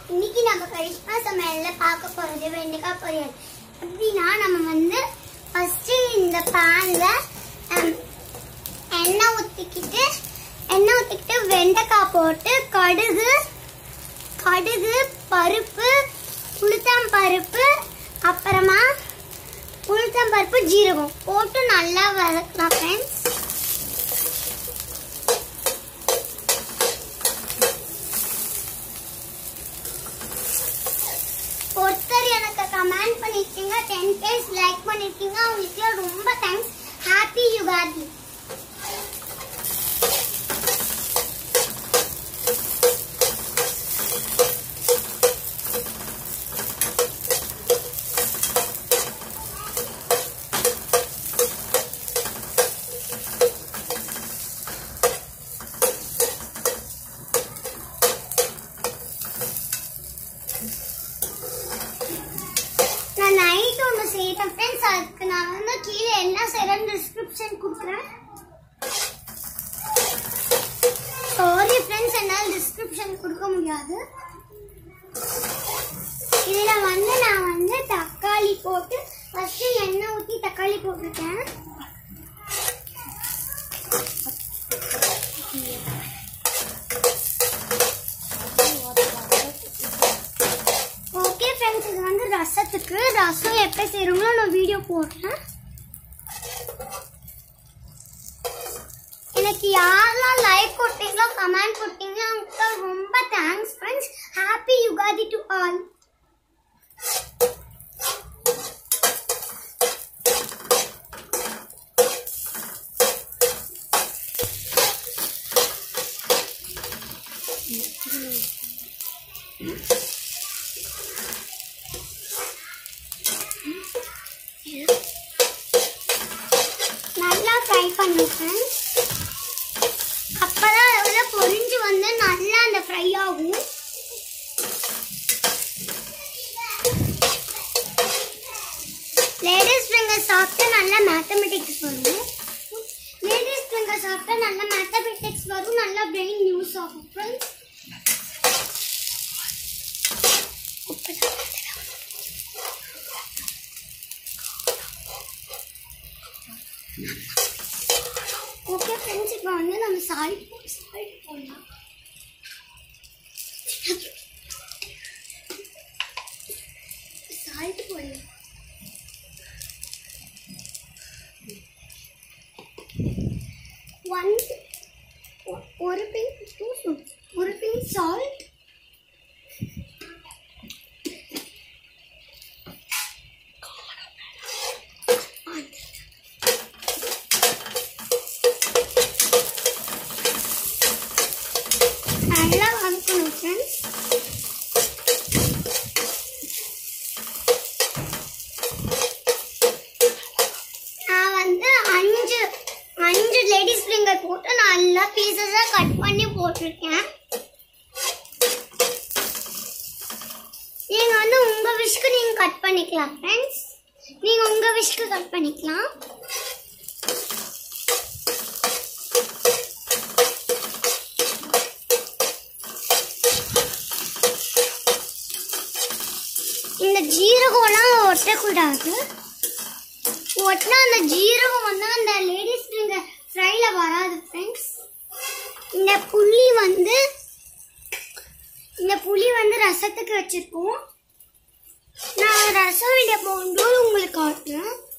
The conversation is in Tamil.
இன்னைக்கு நம்ம கரிஷ்மா சமையல்ல பார்க்க போறது வெண்டைக்காய் பொரியல் எப்படின்னா நம்ம வந்து ஃபர்ஸ்ட் இந்த பேன்ல எண்ணெய் ஊத்திக்கிட்டு எண்ணெய் ஊத்திக்கிட்டு வெண்டைக்காய் போட்டு கடுகு கடுகு பருப்பு உளுத்தம் பருப்பு அப்புறமா உளுத்தம் பருப்பு ஜீரகம் போட்டு நல்லா வதக்கலாம் ஃப்ரெண்ட்ஸ் ஒருத்தர் எனக்கு கமெண்ட் பண்ணிருக்கீங்க டென் பேஸ் லைக் பண்ணிருக்கீங்க அவங்களுக்கு ரொம்ப தேங்க்ஸ் ஹாப்பி யுகாதி நான் நைட் ஒன்று செய்யறேன் ஃப்ரெண்ட்ஸ் அதுக்கு நான் வந்து கீழே என்ன செய்யறேன்னு டிஸ்கிரிப்ஷன் கொடுக்குறேன் சாரி ஃப்ரெண்ட்ஸ் என்னால் டிஸ்கிரிப்ஷன் கொடுக்க முடியாது இதில் வந்து நான் வந்து தக்காளி போட்டு ஃபர்ஸ்ட் எண்ணெய் ஊற்றி தக்காளி போட்டிருக்கேன் ஓகே ஃப்ரெண்ட்ஸ் இது வந்து ரசத்துக்கு ரசம் எப்போ செய்கிறோங்களோ நான் வீடியோ போடுறேன் எனக்கு யாரெல்லாம் லைக் கொடுத்தீங்களோ கமெண்ட் கொடுத்தீங்களோ அவங்களுக்கு ரொம்ப thanks friends happy Ugadi to all நல்லா ஃப்ரை பண்ணுங்க ஃப்ரெண்ட்ஸ் அப்பதான் உள்ள பொரிஞ்சு வந்து நல்லா அந்த ஃப்ரை ஆகும் லேடிஸ் ஃபிங்கர் சாப்பிட்டா நல்லா மேத்தமெட்டிக்ஸ் வரும் லேடிஸ் ஃபிங்கர் சாப்பிட்டா நல்லா மேத்தமெட்டிக்ஸ் வரும் நல்லா பிரெயின் யூஸ் ஆகும் ஃப்ரெண்ட்ஸ் ஓகே ஃப்ரெண்ட்ஸ் இப்போ வந்து நம்ம சால்ட் சால்ட் போடலாம் சால்ட் போடலாம் ஒன் ஒரு பின் ஒரு பின் சால்ட் நல்லா வதக்கணும் ஃப்ரெண்ட்ஸ் நான் வந்து அஞ்சு அஞ்சு லேடிஸ் ஃபிங்கர் போட்டு நல்லா பீசஸாக கட் பண்ணி போட்டிருக்கேன் நீங்கள் வந்து உங்கள் விஷக்கு நீங்கள் கட் பண்ணிக்கலாம் ஃப்ரெண்ட்ஸ் நீங்கள் உங்கள் விஷக்கு கட் பண்ணிக்கலாம் இந்த ஜீரகம்லாம் ஒட்டக்கூடாது ஒட்டினா அந்த ஜீரகம் வந்து அந்த லேடிஸ் ஃபிங்கர் ஃப்ரைல வராது ஃப்ரெண்ட்ஸ் இந்த புளி வந்து இந்த புளி வந்து ரசத்துக்கு வச்சிருக்கோம் நான் ரசம் வீடியோ போகும்போது உங்களுக்கு காட்டுறேன்